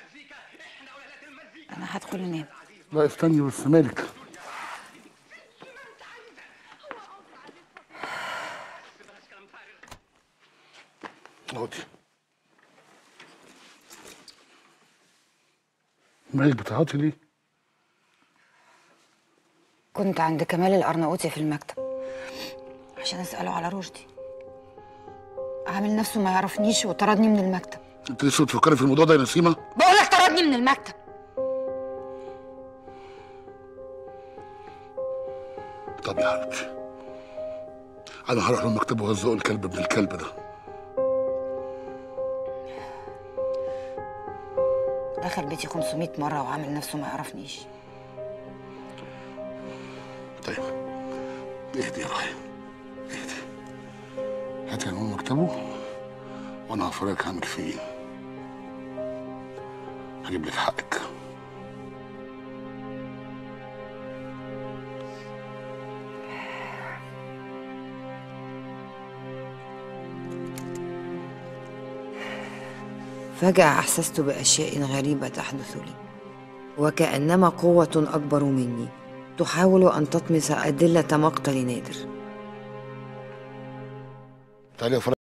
انا هدخل انام لا استني بس مالك اقعدي مالك بتعيطي ليه؟ كنت عند كمال الارناؤوطي في المكتب عشان اساله على رشدي عامل نفسه ما يعرفنيش وطردني من المكتب انت لسه بتفكري في الموضوع ده يا نسيمه؟ بقول لك طردني من المكتب طب يا حبيبتي انا هروح للمكتب وهزق الكلب ابن الكلب ده دخل بيتي 500 مره وعامل نفسه ما يعرفنيش طيب اهدي يا راي اهدي هاتي عنوان مكتبه وانا هفرجك هعمل فيه ايه هجيب لك حقك فجأة أحسست بأشياء غريبة تحدث لي وكأنما قوة أكبر مني تحاول أن تطمس أدلة مقتل نادر تعالي افرجك